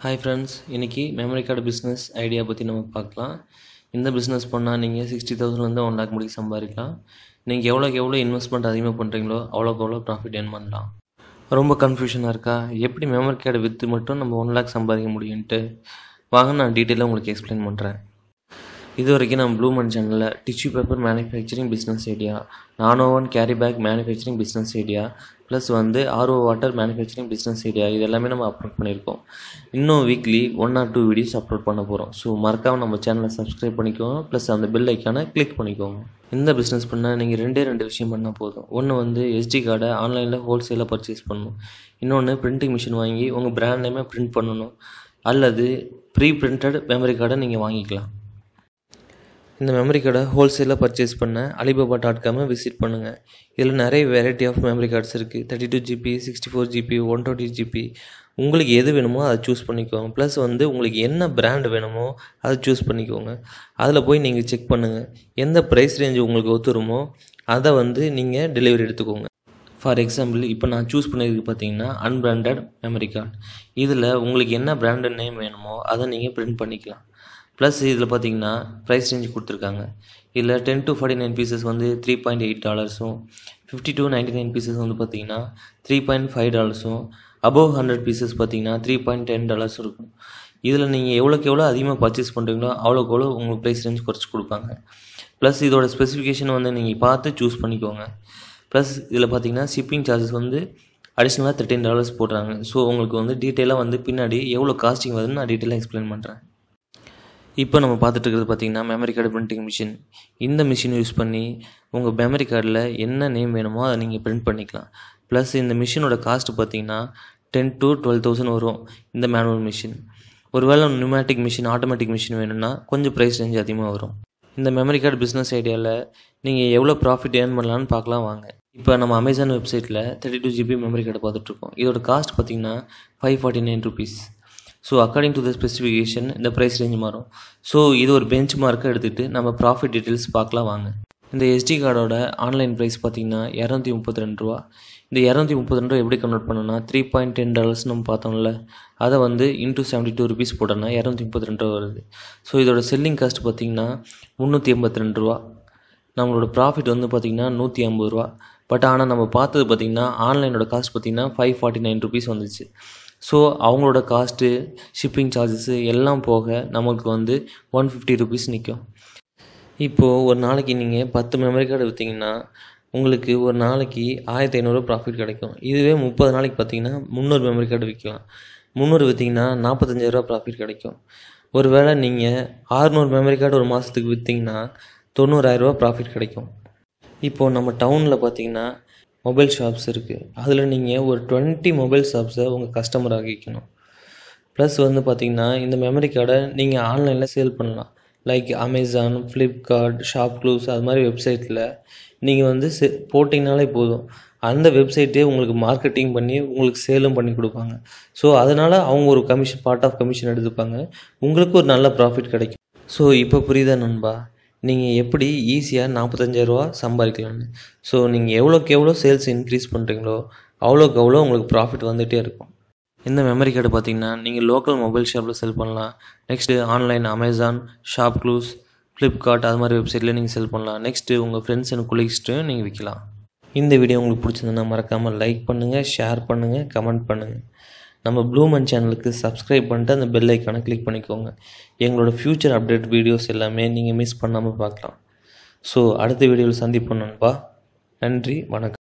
hi friends இன்றைக்கி memory card business idea பற்றி நம்ம பார்க்கலாம் இந்த பிஸ்னஸ் பண்ணால் நீங்கள் சிக்ஸ்டி தௌசண்ட்லேருந்து ஒன் லேக் முடிக்க சம்பாதிக்கலாம் நீங்கள் எவ்வளோக்கு எவ்வளோ இன்வெஸ்ட்மெண்ட் அதிகமாக பண்ணுறீங்களோ அவ்வளோக்கு எவ்வளோ ப்ராஃபிட் ஏர்ன் பண்ணலாம் ரொம்ப கன்ஃபியூஷனாக இருக்கா எப்படி மெமரி கார்டு விற்று மட்டும் நம்ம ஒன் லேக் சம்பாதிக்க முடியும்ன்ட்டு வாங்க நான் டீட்டெயிலாக உங்களுக்கு எக்ஸ்பிளைன் பண்ணுறேன் இது வரைக்கும் நம்ம ப்ளூ மன் சேனலில் tissue paper manufacturing business idea non woven carry bag manufacturing business idea plus வந்து RO water manufacturing business idea இது எல்லாமே நம்ம அப்லோட் பண்ணியிருக்கோம் இன்னும் weekly one or two videos upload பண்ண போகிறோம் ஸோ மறக்காமல் நம்ம சேனலை சப்ஸ்கிரைப் பண்ணிக்கோங்க ப்ளஸ் அந்த பெல் ஐக்கானை கிளிக் பண்ணிக்கோங்க இந்த பிஸ்னஸ் பண்ணால் நீங்கள் ரெண்டே ரெண்டு விஷயம் பண்ணால் போதும் ஒன்று வந்து எஸ்டி கார்டை ஆன்லைனில் ஹோல்சேலாக பர்ச்சேஸ் பண்ணணும் இன்னொன்று பிரிண்டிங் மிஷின் வாங்கி உங்கள் பிராண்ட் நேமே பிரிண்ட் பண்ணணும் அல்லது ப்ரீ பிரிண்டட் மெமரி கார்டை நீங்கள் வாங்கிக்கலாம் இந்த மெமரி கார்டை ஹோல்சேலாக பர்ச்சேஸ் பண்ண அலிபாபா டாட் காமை விசிட் பண்ணுங்கள் இதில் நிறைய வெரைட்டி ஆஃப் மெமரி கார்ட்ஸ் இருக்குது thirty two GB sixty four GB one twenty GB உங்களுக்கு எது வேணுமோ அதை சூஸ் பண்ணிக்கோங்க ப்ளஸ் வந்து உங்களுக்கு என்ன பிராண்ட் வேணுமோ அதை சூஸ் பண்ணிக்கோங்க அதில் போய் நீங்கள் செக் பண்ணுங்கள் எந்த ப்ரைஸ் ரேஞ்ச் உங்களுக்கு ஒத்துருமோ அதை வந்து நீங்கள் டெலிவரி எடுத்துக்கோங்க ஃபார் எக்ஸாம்பிள் இப்போ நான் சூஸ் பண்ணியிருக்கு பார்த்தீங்கன்னா அன்பிராண்டட் மெமரி கார்டு இதில் உங்களுக்கு என்ன பிராண்டட் நேம் வேணுமோ அதை நீங்கள் பிரிண்ட் பண்ணிக்கலாம் ப்ளஸ் இதில் பார்த்தீங்கன்னா ப்ரைஸ் ரேஞ்ச் கொடுத்துருக்காங்க இதில் ten to forty nine pieces வந்து த்ரீ பாயிண்ட் எயிட் டாலர்ஸும் fifty to ninety nine pieces வந்து பார்த்தீங்கன்னா த்ரீ பாயிண்ட் ஃபைவ் டாலர்ஸும் அபவ் ஹண்ட்ரட் பீசஸ் பார்த்தீங்கன்னா த்ரீ பாயிண்ட் டென் டாலர்ஸும் இருக்கும் இதில் நீங்கள் எவ்வளோக்கு எவ்வளோ அதிகமாக பர்ச்சேஸ் பண்ணுறீங்களோ அவ்வளோக்கு எவ்வளோ உங்களுக்கு ப்ரைஸ் ரேஞ்ச் குறைச்சி கொடுப்பாங்க ப்ளஸ் இதோட ஸ்பெசிஃபிகேஷன் வந்து நீங்கள் பார்த்து சூஸ் பண்ணிக்கோங்க ப்ளஸ் இதில் பார்த்தீங்கன்னா ஷிப்பிங் சார்ஜஸ் வந்து அடிஷ்னலாக தேர்ட்டின் டாலர்ஸ் போடுறாங்க ஸோ உங்களுக்கு வந்து டீட்டெயிலாக வந்து பின்னாடி எவ்வளோ காஸ்டிங் வருதுன்னு நான் டீட்டெயிலாக எக்ஸ்பிளைன் பண்ணுறேன் இப்போ நம்ம பார்த்துட்டு இருக்கிறது பார்த்திங்கன்னா மெமரி கார்டு பிரிண்டிங் மிஷின் இந்த மிஷின் யூஸ் பண்ணி உங்கள் மெமரி கார்டில் என்ன நேம் வேணுமோ அதை நீங்கள் பிரிண்ட் பண்ணிக்கலாம் ப்ளஸ் இந்த மிஷினோட காஸ்ட் பார்த்திங்கன்னா டென் டு டுவெல் தௌசண்ட் வரும் இந்த மேனுவல் மிஷின் ஒருவேளை நியூமேட்டிக் மிஷின் ஆட்டோமேட்டிக் மிஷின் வேணும்னா கொஞ்சம் ப்ரைஸ் ரேஞ்ச் அதிகமாக வரும் இந்த மெமரி கார்டு பிஸ்னஸ் ஐடியாவில் நீங்கள் எவ்வளோ ப்ராஃபிட் ஏர்ன் பண்ணலான்னு பார்க்கலாம் வாங்க இப்போ நம்ம அமேசான் வெப்சைட்டில் thirty two GB memory card பார்த்துட்ருக்கோம் இதோட காஸ்ட் பார்த்திங்கன்னா five forty nine rupees so according to the specification இந்த ப்ரைஸ் ரேஞ்ச் மாறும் ஸோ இது ஒரு பெஞ்ச் மார்க்கை எடுத்துகிட்டு நம்ம ப்ராஃபிட் டீட்டெயில்ஸ் பார்க்கலாம் வாங்க இந்த எஸ்டி கார்டோட ஆன்லைன் ப்ரைஸ் பார்த்தீங்கன்னா இரநூத்தி முப்பத்தி ரெண்டு ரூபா இந்த இரநூத்தி முப்பத்தி ரெண்டு ரூபா எப்படி கன்வெர்ட் பண்ணோன்னா த்ரீ பாயிண்ட் டென் டாலர்ஸ் நம்ம பார்த்தோம்ல அதை வந்து இன்டூ செவன்ட்டி டூ ருபீஸ் போட்டோன்னா இரநூத்தி முப்பத்தி ரெண்டு ரூபா வருது ஸோ இதோட செல்லிங் காஸ்ட் பார்த்தீங்கன்னா முந்நூற்றி எண்பத்தி ரெண்டு ரூபா நம்மளோட ப்ராஃபிட் வந்து பார்த்திங்கன்னா நூற்றி ஐம்பது ரூபா பட் ஆனால் நம்ம பார்த்தது பார்த்திங்கன்னா ஆன்லைனோட காஸ்ட் பார்த்திங்கன்னா ஃபைவ் ஃபார்ட்டி நைன் ருபீஸ் வந்துச்சு ஸோ அவங்களோட காஸ்ட்டு ஷிப்பிங் சார்ஜஸ்ஸு எல்லாம் போக நமக்கு வந்து ஒன் ஃபிஃப்டி ருபீஸ் நிற்கும் இப்போது ஒரு நாளைக்கு நீங்கள் பத்து மெமரி கார்டு விற்றீங்கன்னா உங்களுக்கு ஒரு நாளைக்கு ஆயிரத்தி ஐநூறுரூவா ப்ராஃபிட் கிடைக்கும் இதுவே முப்பது நாளைக்கு பார்த்தீங்கன்னா முந்நூறு மெமரி கார்டு விற்கலாம் முந்நூறு விற்றீங்கன்னா நாற்பத்தஞ்சாயிரரூவா ப்ராஃபிட் கிடைக்கும் ஒருவேளை நீங்கள் ஆறுநூறு மெமரி கார்டு ஒரு மாதத்துக்கு விற்றீங்கன்னா தொண்ணூறாயிரரூவா ப்ராஃபிட் கிடைக்கும் இப்போது நம்ம டவுனில் பார்த்தீங்கன்னா மொபைல் ஷாப்ஸ் இருக்குது அதில் நீங்கள் ஒரு டுவெண்ட்டி மொபைல் ஷாப்ஸை உங்கள் கஸ்டமர் ஆகிக்கணும் ப்ளஸ் வந்து பார்த்திங்கன்னா இந்த மெமரி கார்டை நீங்கள் ஆன்லைனில் சேல் பண்ணலாம் like Amazon Flipkart ShopClues அது மாதிரி வெப்சைட்டில் நீங்கள் வந்து செ போட்டிங்கனாலே போதும் அந்த வெப்சைட்டே உங்களுக்கு மார்க்கெட்டிங் பண்ணி உங்களுக்கு சேலும் பண்ணி கொடுப்பாங்க ஸோ அதனால் அவங்க ஒரு கமிஷன் பார்ட் ஆஃப் கமிஷன் எடுத்துப்பாங்க உங்களுக்கு ஒரு நல்ல ப்ராஃபிட் கிடைக்கும் ஸோ இப்போ புரியுதா நண்பா நீங்கள் எப்படி ஈஸியாக நாற்பத்தஞ்சாயிரரூவா சம்பாதிக்கலாம்னு ஸோ நீங்கள் எவ்வளோக்கு எவ்வளோ சேல்ஸ் இன்க்ரீஸ் பண்ணுறீங்களோ அவ்வளோக்கு அவ்வளோ உங்களுக்கு ப்ராஃபிட் வந்துகிட்டே இருக்கும் இந்த மெமரி கார்டு பார்த்தீங்கன்னா நீங்கள் லோக்கல் மொபைல் ஷாப்பில் செல் பண்ணலாம் next online Amazon ShopClues Flipkart அது மாதிரி வெப்சைட்டில் நீங்கள் செல் பண்ணலாம் நெக்ஸ்ட்டு உங்கள் ஃப்ரெண்ட்ஸ் அண்ட் கொலீக்ஸ்ட்டு நீங்கள் விற்கலாம் இந்த வீடியோ உங்களுக்கு பிடிச்சிருந்ததுன்னா மறக்காமல் லைக் பண்ணுங்கள் ஷேர் பண்ணுங்கள் கமெண்ட் பண்ணுங்கள் நம்ம ப்ளூமன் சேனலுக்கு சப்ஸ்கிரைப் பண்ணிட்டு அந்த பெல் ஐக்கானை கிளிக் பண்ணிக்கோங்க எங்களோட ஃப்யூச்சர் அப்டேட் வீடியோஸ் எல்லாமே நீங்கள் மிஸ் பண்ணாமல் பார்க்கலாம் ஸோ அடுத்த வீடியோவில் சந்திப்போம் நண்பா நன்றி வணக்கம்